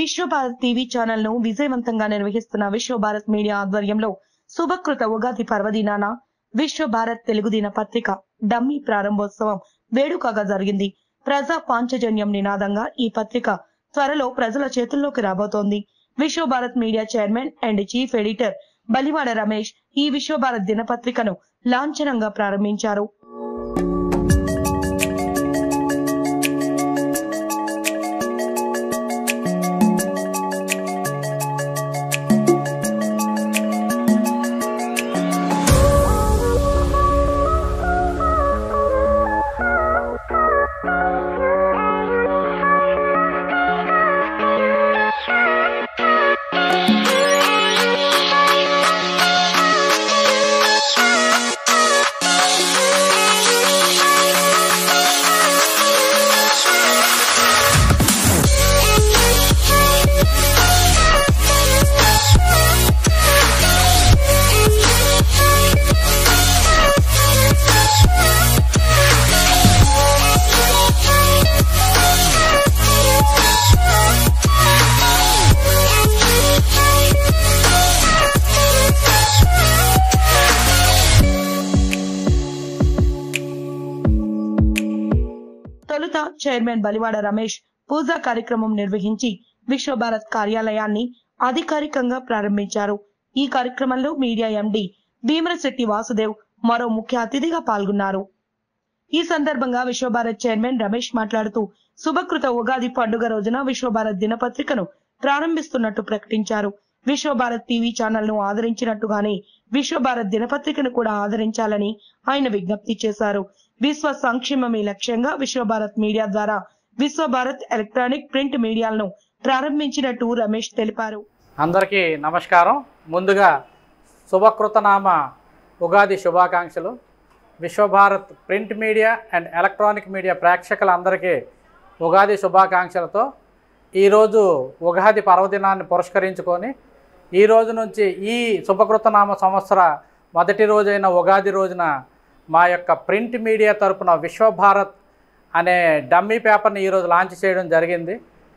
Vishwabharat TV channel ను విజయవంతంగా నిర్వహిస్తున్న విశ్వభారత్ మీడియా ఆధ్వర్యంలో శుభకృత ఉగాది పర్వదినాన విశ్వభారత్ తెలుగు దిన పత్రిక డమ్మీ ప్రారంభోత్సవం వేడుకగా జరిగింది ప్రజా పాంచజన్యం నినాదంగా ఈ పత్రిక త్వరలో ప్రజల చేతుల్లోకి రాబోతోంది Vishwabharat media chairman and chief editor Baliwada Ramesh ఈ విశ్వభారత్ దినపత్రికను లాంఛనంగా ప్రారంభించారు తొలుత చైర్మన్ బలివాడ రమేష్ పూజా కార్యక్రమం నిర్వహించి విశ్వభారత్ కార్యాలయాన్ని అధికారికంగా ప్రారంభించారు ఈ కార్యక్రమంలో మీడియా ఎండి భీమరశెట్టి వాసుదేవ్ మరో ముఖ్య అతిథిగా పాల్గొన్నారు ఈ సందర్భంగా విశ్వభారత్ చైర్మన్ రమేష్ మాట్లాడుతూ శుభకృత ఉగాది పండుగ రోజున విశ్వభారత్ దినపత్రికను ప్రారంభిస్తున్నట్టు ప్రకటించారు విశ్వభారత్ టీవీ ఛానల్ ను ఆదరించినట్టుగానే విశ్వభారత్ దినపత్రికను కూడా ఆదరించాలని ఆయన విజ్ఞప్తి చేశారు విశ్వ సంక్షేమమే లక్ష్యంగా విశ్వభారత్ మీడియా ద్వారా విశ్వభారత్ ఎలక్ట్రానిక్ ప్రింట్ మీడియాలను ప్రారంభించినట్టు రమేష్ తెలిపారు అందరికీ నమస్కారం ముందుగా శుభకృతనామ ఉగాది శుభాకాంక్షలు Vishwabharat print media and electronic media ప్రేక్షకులందరికీ ఉగాది శుభాకాంక్షలతో ఈరోజు ఉగాది పర్వదినాన్ని పురస్కరించుకొని ఈ రోజు నుంచి ఈ శుభకృతనామ సంవత్సర మొదటి రోజైన ఉగాది రోజున మా యొక్క ప్రింట్ మీడియా తరపున విశ్వభారత్ అనే డమ్మీ పేపర్ని ఈరోజు లాంచ్ చేయడం జరిగింది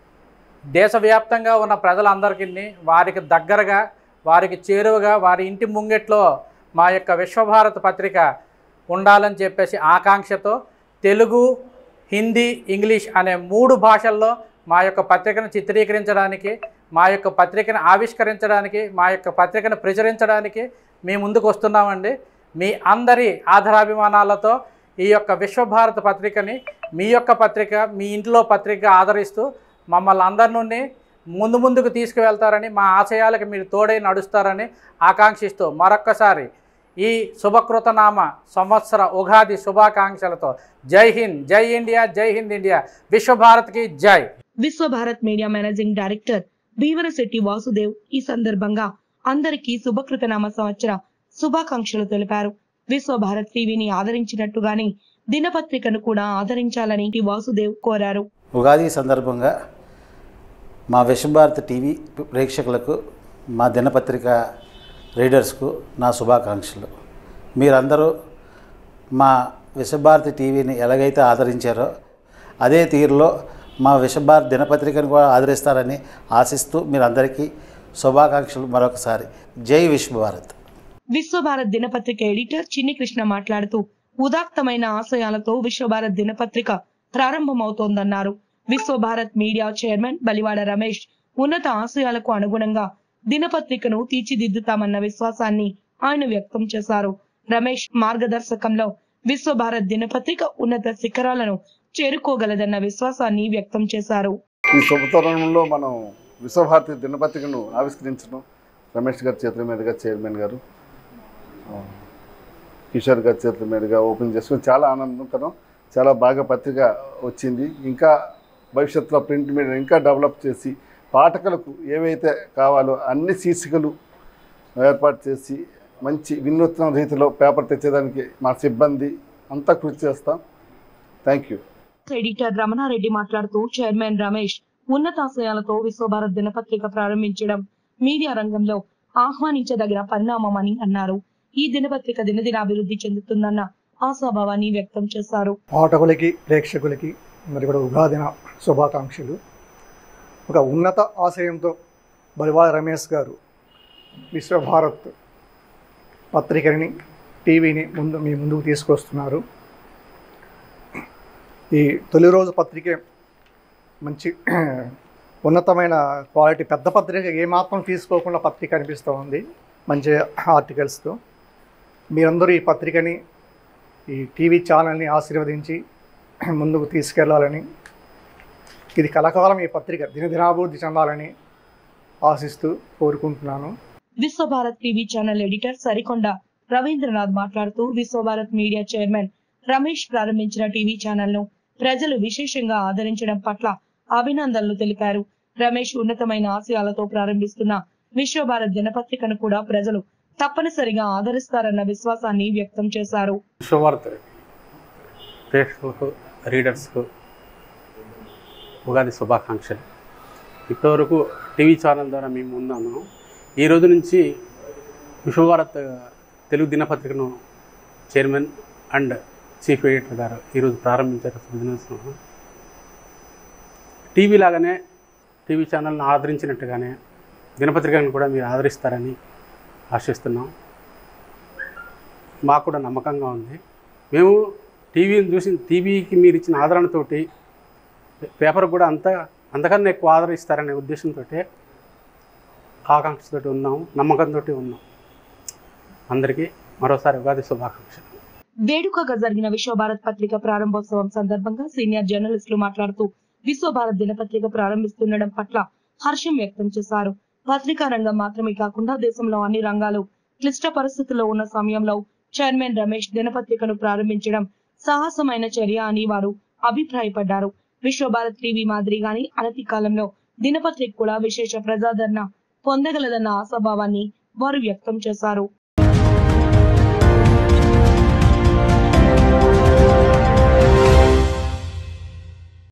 దేశవ్యాప్తంగా ఉన్న ప్రజలందరికీ వారికి దగ్గరగా వారికి చేరువగా వారి ఇంటి ముంగిట్లో మా యొక్క విశ్వభారత్ పత్రిక ఉండాలని చెప్పేసి ఆకాంక్షతో తెలుగు హిందీ ఇంగ్లీష్ అనే మూడు భాషల్లో మా యొక్క పత్రికను చిత్రీకరించడానికి మా యొక్క పత్రికను ఆవిష్కరించడానికి మా యొక్క పత్రికను ప్రచురించడానికి మీ ముందుకు వస్తున్నామండి మీ అందరి ఆధారాభిమానాలతో ఈ యొక్క విశ్వభారత్ పత్రికని మీ యొక్క పత్రిక మీ ఇంట్లో పత్రిక ఆదరిస్తూ మమ్మల్ని అందరి నుండి ముందు ముందుకు తీసుకువెళ్తారని మా ఆశయాలకు మీరు తోడై నడుస్తారని ఆకాంక్షిస్తూ మరొక్కసారి ఈ శుభకృతనామ సంవత్సర ఉగాది శుభాకాంక్షలతో జై హింద్ జై ఇండియా జై హింద్ ఇండియా విశ్వభారత్కి జై Vishwabharat media managing director Bheemarasetti Vasudev ఈ సందర్భంగా అందరికీ శుభకృతనామ సంవత్సర శుభాకాంక్షలు తెలిపారు విశ్వభారత్ టీవీని ఆదరించినట్టుగానే దినపత్రికను కూడా ఆదరించాలని వాసుదేవ్ కోరారు ఉగాది సందర్భంగా మా విశ్వభారతి టీవీ ప్రేక్షకులకు మా దినపత్రిక రీడర్స్కు నా శుభాకాంక్షలు మీరందరూ మా విశ్వభారతి టీవీని ఎలాగైతే ఆదరించారో అదే తీరులో మా విశ్వభారతి దినపత్రికను కూడా ఆదరిస్తారని ఆశిస్తూ మీరందరికీ శుభాకాంక్షలు మరొకసారి జై విశ్వభారత్ విశ్వభారత్ దినపత్రిక ఎడిటర్ చిన్ని కృష్ణ మాట్లాడుతూ ఉదాత్తమైన ఆశయాలతో విశ్వభారత్ దినపత్రిక ప్రారంభమవుతోందన్నారు విశ్వభారత్ మీడియా చైర్మన్ బలివాడ రమేష్ ఉన్నత ఆశయాలకు అనుగుణంగా దినపత్రికను తీర్చిదిద్దుతామన్న విశ్వాసాన్ని ఆయన వ్యక్తం చేశారు రమేష్ మార్గదర్శకంలో విశ్వభారత్ దినపత్రిక ఉన్నత శిఖరాలను చేరుకోగలదన్న విశ్వాసాన్ని వ్యక్తం చేశారు ఈ శుభతరుణంలో మనం విశ్వభారతి దినపత్రికను ఆవిష్కరించడం రమేష్ గారి చేతుల మీదుగా చైర్మన్ గారు ఆ, కిషోర్ గారి చేతుల మీదుగా ఓపెన్ చేసుకుని చాలా ఆనందకరం చాలా బాగా పత్రిక వచ్చింది ఇంకా భవిష్యత్తులో ప్రింట్ మీడియా ఇంకా డెవలప్ చేసి పాఠకులకు ఏవైతే కావాలో అన్ని శీర్షికలు ఏర్పాటు చేసి మంచి వినూత్న రీతిలో పేపర్ తెచ్చేదానికి మా సిబ్బంది అంతా కృషి చేస్తాం థ్యాంక్ యూ ఎడిటర్ రమణారెడ్డి మాట్లాడుతూ చైర్మన్ రమేష్ ఉన్నతాశయాలతో విశ్వభారత్ దినపత్రిక ప్రారంభించడం మీడియా రంగంలో ఆహ్వానించదగిన పరిణామమని అన్నారు ఈ దినపత్రిక దినదిన అభివృద్ధి చెందుతుందన్న ఆశాభావాన్ని వ్యక్తం చేశారు పాఠకులకి ప్రేక్షకులకి మరి కూడా ఉగాదిన శుభాకాంక్షలు ఒక ఉన్నత ఆశయంతో బలివాడ రమేష్ గారు విశ్వభారత్ పత్రికని టీవీని ముందు మీ ముందుకు తీసుకొస్తున్నారు ఈ తొలి రోజు పత్రిక మంచి ఉన్నతమైన క్వాలిటీ పెద్ద పత్రిక ఏమాత్రం తీసుకోకుండా పత్రిక అనిపిస్తూ ఉంది మంచి ఆర్టికల్స్తో మీరందరూ ఈ పత్రికని ఈ టీవీ ఛానల్ని ఆశీర్వదించి ముందుకు తీసుకెళ్లాలని ఇది కలకాలం ఈ పత్రిక దినదినాభివృద్ధి చెందాలని ఆశిస్తూ కోరుకుంటున్నాను Vishwabharat TV channel editor Sarikonda Ravindranath మాట్లాడుతూ విశ్వభారత్ మీడియా చైర్మన్ రమేష్ ప్రారంభించిన టీవీ ఛానల్ ను ప్రజలు విశేషంగా ఆదరించడం పట్ల అభినందనలు తెలిపారు రమేష్ ఉన్నతమైన ఆశయాలతో ప్రారంభిస్తున్న విశ్వభారత్ దినపత్రికను కూడా ప్రజలు తప్పనిసరిగా ఆదరిస్తారన్న విశ్వాసాన్ని వ్యక్తం చేశారు విశ్వభారత్ ప్రేక్షకులకు రీడర్స్కు ఉగాది శుభాకాంక్షలు ఇప్పటివరకు టీవీ ఛానల్ ద్వారా మేము ఉన్నాము ఈ రోజు నుంచి విశ్వభారత్ తెలుగు దినపత్రికను చైర్మన్ అండ్ చీఫ్ ఎడిటర్ గారు ఈరోజు ప్రారంభించారు శుభదినోత్సవం టీవీ లాగానే టీవీ ఛానల్ని ఆదరించినట్టుగానే దినపత్రికను కూడా మీరు ఆదరిస్తారని ఆశిస్తున్నాం మాకు కూడా నమ్మకంగా ఉంది మేము టీవీని చూసి టీవీకి మీరు ఇచ్చిన ఆదరణతోటి పేపర్ కూడా అంత అంతకన్నా ఎక్కువ ఆదరిస్తారనే ఉద్దేశంతో ఆకాంక్షతోటి ఉన్నాము నమ్మకంతో ఉన్నాం అందరికీ మరోసారి ఉగాది శుభాకాంక్షలు వేడుకగా జరిగిన విశ్వభారత్ పత్రిక ప్రారంభోత్సవం సందర్భంగా సీనియర్ జర్నలిస్టులు మాట్లాడుతూ విశ్వభారత్ దినపత్రిక ప్రారంభిస్తుండడం పట్ల హర్షం వ్యక్తం చేశారు పత్రికా రంగం మాత్రమే కాకుండా దేశంలో అన్ని రంగాలు క్లిష్ట పరిస్థితుల్లో ఉన్న సమయంలో చైర్మన్ రమేష్ దినపత్రికను ప్రారంభించడం సాహసమైన చర్య అని వారు అభిప్రాయపడ్డారు విశ్వభారత్ టీవీ మాదిరిగాని అనతి కాలంలో దినపత్రిక కూడా విశేష ప్రజాదరణ పొందగలదన్న ఆశాభావాన్ని వారు వ్యక్తం చేశారు